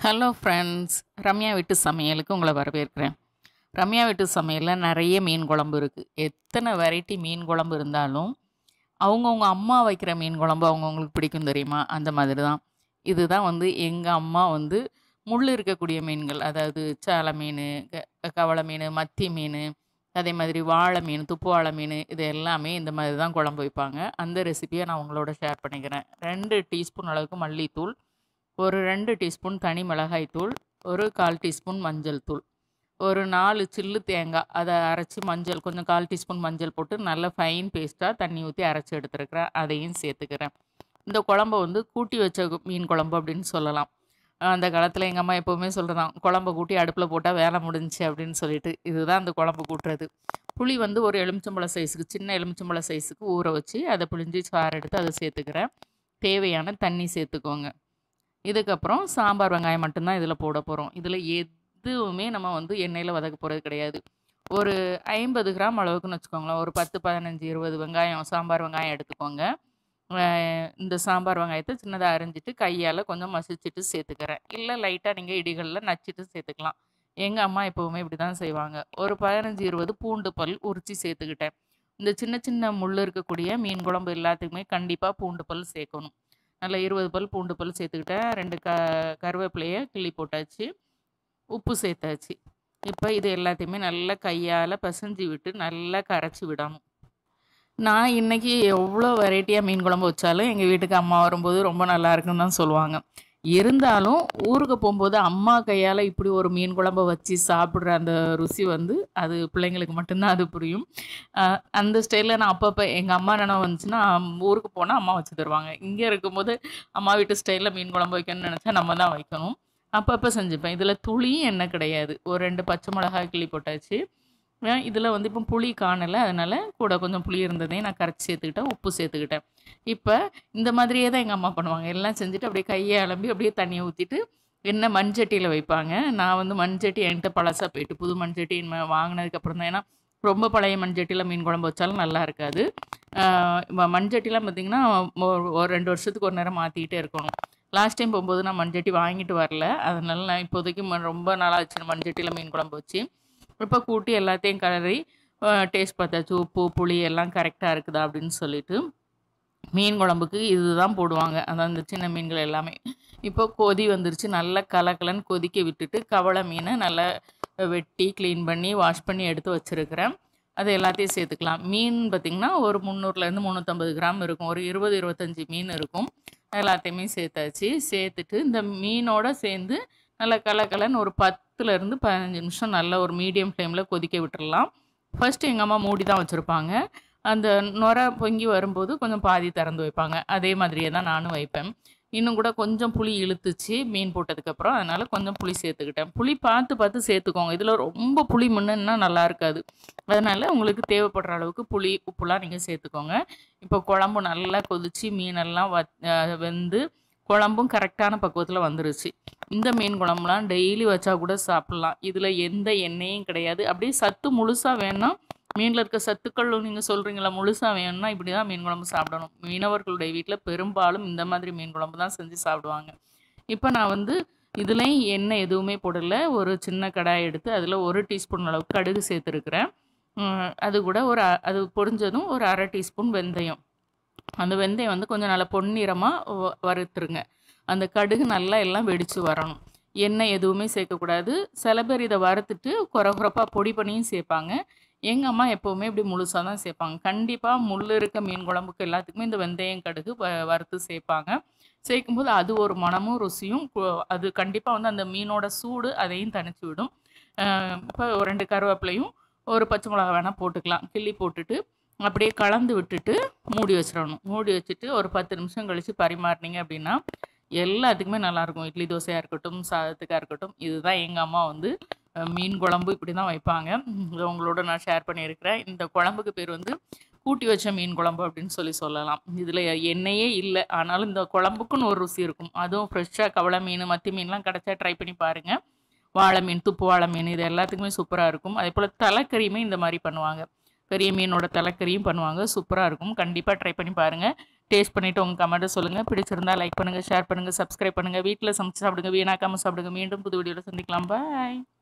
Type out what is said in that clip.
hello friends Ramya வீட்டு சமையலுக்கு உங்களை வரவேற்கிறேன் ரம்யா வீட்டு சமையலில் நிறைய மீன் குழம்பு இருக்குது எத்தனை வெரைட்டி மீன் குழம்பு இருந்தாலும் அவங்கவுங்க அம்மா வைக்கிற மீன் குழம்பு அவங்கவுங்களுக்கு பிடிக்கும் தெரியுமா அந்த மாதிரி தான் இதுதான் வந்து எங்கள் அம்மா வந்து முள் இருக்கக்கூடிய மீன்கள் அதாவது சாலை மீன் க கவளை மீன் மத்தி மீன் அதே மாதிரி வாழை மீன் துப்பு வாழை மீன் இது எல்லாமே இந்த மாதிரி தான் குழம்பு வைப்பாங்க அந்த ரெசிபியை நான் உங்களோட ஷேர் பண்ணிக்கிறேன் ரெண்டு டீஸ்பூன் அளவுக்கு மல்லித்தூள் ஒரு ரெண்டு டீஸ்பூன் தனி மிளகாய் தூள் ஒரு கால் டீஸ்பூன் மஞ்சள் தூள் ஒரு நாலு சில்லு தேங்காய் அதை அரைச்சி மஞ்சள் கொஞ்சம் கால் டீஸ்பூன் மஞ்சள் போட்டு நல்ல ஃபைன் பேஸ்ட்டாக தண்ணி ஊற்றி அரைச்சி எடுத்துருக்கிறேன் அதையும் சேர்த்துக்கிறேன் இந்த குழம்ப வந்து கூட்டி வச்ச மீன் குழம்பு அப்படின்னு சொல்லலாம் அந்த காலத்தில் எங்கள் அம்மா எப்போவுமே சொல்கிறதான் குழம்ப கூட்டி அடுப்பில் போட்டால் வேலை முடிஞ்சுச்சு அப்படின்னு சொல்லிட்டு இதுதான் அந்த குழம்பு கூட்டுறது புளி வந்து ஒரு எலுமிச்சம்பழம் சைஸுக்கு சின்ன எலுமிச்சம்பழம் சைஸுக்கு ஊற வச்சு அதை புளிஞ்சு சாறு எடுத்து அதை சேர்த்துக்கிறேன் தேவையான தண்ணி சேர்த்துக்கோங்க இதுக்கப்புறம் சாம்பார் வெங்காயம் மட்டும்தான் இதில் போட போகிறோம் இதில் எதுவுமே நம்ம வந்து எண்ணெயில் வதக்க போகிறது கிடையாது ஒரு ஐம்பது கிராம் அளவுக்குன்னு வச்சுக்கோங்களேன் ஒரு பத்து பதினஞ்சு இருபது வெங்காயம் சாம்பார் வெங்காயம் எடுத்துக்கோங்க அஹ் இந்த சாம்பார் வெங்காயத்தை சின்னதாக அரிஞ்சிட்டு கையால் கொஞ்சம் மசிச்சுட்டு சேர்த்துக்கிறேன் இல்லை லைட்டாக நீங்கள் இடிகளில் நச்சிட்டு சேர்த்துக்கலாம் எங்கள் அம்மா எப்போவுமே இப்படி தான் செய்வாங்க ஒரு பதினஞ்சு இருபது பூண்டு பல் உரித்து சேர்த்துக்கிட்டேன் இந்த சின்ன சின்ன முள் இருக்கக்கூடிய மீன் குழம்பு எல்லாத்துக்குமே கண்டிப்பாக பூண்டு பல் சேர்க்கணும் நல்லா இருபது பல் பூண்டு பல் சேர்த்துக்கிட்டேன் ரெண்டு க கருவேப்பிலையை கிள்ளி போட்டாச்சு உப்பு சேர்த்தாச்சு இப்போ இது எல்லாத்தையுமே நல்லா கையால் பிசைஞ்சு விட்டு நல்லா கரைச்சி விடணும் நான் இன்றைக்கி எவ்வளோ வெரைட்டியாக மீன் குழம்பு வச்சாலும் எங்கள் வீட்டுக்கு அம்மா வரும்போது ரொம்ப நல்லா இருக்குன்னு தான் சொல்லுவாங்க இருந்தாலும் ஊருக்கு போகும்போது அம்மா கையால் இப்படி ஒரு மீன் குழம்ப வச்சு சாப்பிட்ற அந்த ருசி வந்து அது பிள்ளைங்களுக்கு மட்டும்தான் அது புரியும் அஹ் அந்த ஸ்டைலில் நான் அப்பப்போ எங்கள் அம்மா நினைவு வந்துச்சுன்னா ஊருக்கு போனால் அம்மா வச்சு தருவாங்க இங்கே இருக்கும்போது அம்மா வீட்டு ஸ்டைலில் மீன் குழம்பு வைக்கணும்னு நினச்சா நம்ம தான் வைக்கணும் அப்பப்போ செஞ்சுப்பேன் இதில் துளியும் என்ன கிடையாது ஒரு ரெண்டு பச்சை மிளகாய் கிள்ளி போட்டாச்சு இதில் வந்து இப்போ புளி காணலை அதனால் கூட கொஞ்சம் புளி இருந்ததையும் நான் கரைச்சி சேர்த்துக்கிட்டேன் உப்பு சேர்த்துக்கிட்டேன் இப்போ இந்த மாதிரியே தான் எங்கள் அம்மா பண்ணுவாங்க எல்லாம் செஞ்சுட்டு அப்படியே கையை அலம்பி அப்படியே தண்ணியை ஊற்றிட்டு என்ன மண்சட்டியில் வைப்பாங்க நான் வந்து மண்சட்டி என்கிட்ட பழசாக போயிட்டு புது மண்சட்டி ம- வாங்கினதுக்கப்புறம் தான் ஏன்னா ரொம்ப பழைய மண்சட்டியில் மீன் குழம்பு வச்சாலும் நல்லா இருக்காது ஆஹ் ம- மண்சட்டிலாம் பார்த்திங்கன்னா ஒரு ஒரு ரெண்டு வருஷத்துக்கு ஒரு நேரம் மாற்றிக்கிட்டே இருக்கணும் லாஸ்ட் டைம் போகும்போது நான் மண்சட்டி வாங்கிட்டு வரல அதனால நான் இப்போதைக்கு ம- ரொம்ப நாளாச்சு மண்சட்டியில் மீன் குழம்பு வச்சு இப்போ கூட்டி எல்லாத்தையும் கலரி டேஸ்ட் பார்த்தாச்சு உப்பு புளி எல்லாம் கரெக்டாக இருக்குதா அப்படின்னு சொல்லிட்டு மீன் குழம்புக்கு இதுதான் போடுவாங்க அதான் இந்த சின்ன மீன்கள் எல்லாமே இப்போ கொதி வந்துருச்சு நல்லா கலக்கலன்னு கொதிக்க விட்டுட்டு கவளை மீனை நல்லா வெட்டி க்ளீன் பண்ணி வாஷ் பண்ணி எடுத்து வச்சுருக்கிறேன் அது எல்லாத்தையும் சேர்த்துக்கலாம் மீன் பார்த்திங்கன்னா ஒரு முந்நூறுலேருந்து முந்நூற்றம்பது கிராம் இருக்கும் ஒரு இருபது இருபத்தஞ்சி மீன் இருக்கும் எல்லாத்தையுமே சேர்த்தாச்சு சேர்த்துட்டு இந்த மீனோட சேர்ந்து நல்லா கலக்கலன்னு ஒரு பத்துலேருந்து பதினஞ்சு நிமிஷம் நல்லா ஒரு மீடியம் ஃப்ளேமில் கொதிக்க விட்டுறலாம் ஃபர்ஸ்ட் எங்கள் அம்மா மூடி தான் வச்சுருப்பாங்க அந்த நுர பொங்கி வரும்போது கொஞ்சம் பாதி திறந்து வைப்பாங்க அதே மாதிரியே தான் நானும் வைப்பேன் இன்னும் கூட கொஞ்சம் புளி இழுத்துச்சு மீன் போட்டதுக்கப்புறம் அதனால் கொஞ்சம் புளி சேர்த்துக்கிட்டேன் புளி பார்த்து பார்த்து சேர்த்துக்கோங்க இதில் ரொம்ப புளி முன்னா நல்லா இருக்காது அதனால் உங்களுக்கு தேவைப்படுற அளவுக்கு புளி உப்புலாம் நீங்கள் சேர்த்துக்கோங்க இப்போ குழம்பு நல்லா கொதிச்சு மீனெல்லாம் வ அஹ் வெந்து குழம்பும் கரெக்டான பக்குவத்தில் வந்துருச்சு இந்த மீன் குழம்புலாம் டெய்லி வச்சா கூட சாப்பிட்லாம் இதில் எந்த எண்ணெயும் கிடையாது அப்படியே சத்து முழுசாக வேணும்னா மீனில் இருக்க சத்துக்கள் நீங்கள் சொல்கிறீங்களா முழுசாக வேணும்னா இப்படி தான் மீன் குழம்பு சாப்பிடணும் மீனவர்களுடைய வீட்டில் பெரும்பாலும் இந்த மாதிரி மீன் குழம்பு தான் செஞ்சு சாப்பிடுவாங்க இப்போ நான் வந்து இதுலேயும் எண்ணெய் எதுவுமே போடலை ஒரு சின்ன கடாய் எடுத்து அதில் ஒரு டீஸ்பூன் அளவுக்கு கடுகு சேர்த்துருக்குறேன் உம், அது கூட ஒரு அ- அது பொரிஞ்சதும் ஒரு அரை டீஸ்பூன் வெந்தயம் அந்த வெந்தயம் வந்து கொஞ்சம் நல்லா பொன்னிறமாக வறுத்துருங்க அந்த கடுகு நல்லா எல்லாம் வெடித்து வரணும் எண்ணெய் எதுவுமே சேர்க்கக்கூடாது சில பேர் இதை வறுத்துட்டு குறகுறப்பாக பொடி பண்ணியும் சேர்ப்பாங்க எங்கள் அம்மா எப்போவுமே இப்படி முழுசாக தான் சேர்ப்பாங்க கண்டிப்பாக முள் இருக்க மீன் குழம்புக்கு எல்லாத்துக்குமே இந்த வெந்தயம் கடுகு வ வறுத்து சேர்ப்பாங்க சேர்க்கும்போது அது ஒரு மணமும் ருசியும் கு- அது கண்டிப்பாக வந்து அந்த மீனோட சூடு அதையும் தணிச்சு விடும் இப்போ ஒரு ரெண்டு கருவேப்பிலையும் ஒரு பச்சை மிளகா வேணால் போட்டுக்கலாம் கிள்ளி போட்டுட்டு அப்படியே கலந்து விட்டுட்டு மூடி வச்சிடணும் மூடி வச்சுட்டு ஒரு பத்து நிமிஷம் கழித்து பரிமாறினீங்க அப்படின்னா எல்லாத்துக்குமே நல்லாயிருக்கும் இட்லி தோசையாக இருக்கட்டும் சாதத்துக்காக இருக்கட்டும் இதுதான் எங்கள் அம்மா வந்து அஹ், மீன் குழம்பு இப்படி தான் வைப்பாங்க இதை உங்களோட நான் ஷேர் பண்ணியிருக்கிறேன் இந்த குழம்புக்கு பேர் வந்து கூட்டி வச்ச மீன் குழம்பு அப்படின்னு சொல்லி சொல்லலாம் இதில் எண்ணெயே இல்லை ஆனாலும் இந்த குழம்புக்குன்னு ஒரு ருசி இருக்கும் அதுவும் ஃப்ரெஷ்ஷாக கவளை மீன் மத்தி மீன்லாம் கிடச்சா ட்ரை பண்ணி பாருங்கள் வாழை மீன் துப்பு வாழை மீன் இது எல்லாத்துக்குமே சூப்பராக இருக்கும் அதே போல் தலைக்கறியுமே இந்த மாதிரி பண்ணுவாங்க பெரிய மீனோட தலைக்கறியும் பண்ணுவாங்க சூப்பராக இருக்கும் கண்டிப்பாக ட்ரை பண்ணி பாருங்கள் டேஸ்ட் பண்ணிவிட்டு உங்கள் கமெண்ட்டை சொல்லுங்கள் பிடிச்சிருந்தா லைக் பண்ணுங்கள் ஷேர் பண்ணுங்கள் சப்ஸ்கிரைப் பண்ணுங்கள் வீட்டில் சமைச்சு சாப்பிடுங்க வீணாக்காமல் சாப்பிடுங்க மீண்டும் புது வீடியோவில் சந்திக்கலாம் பாய்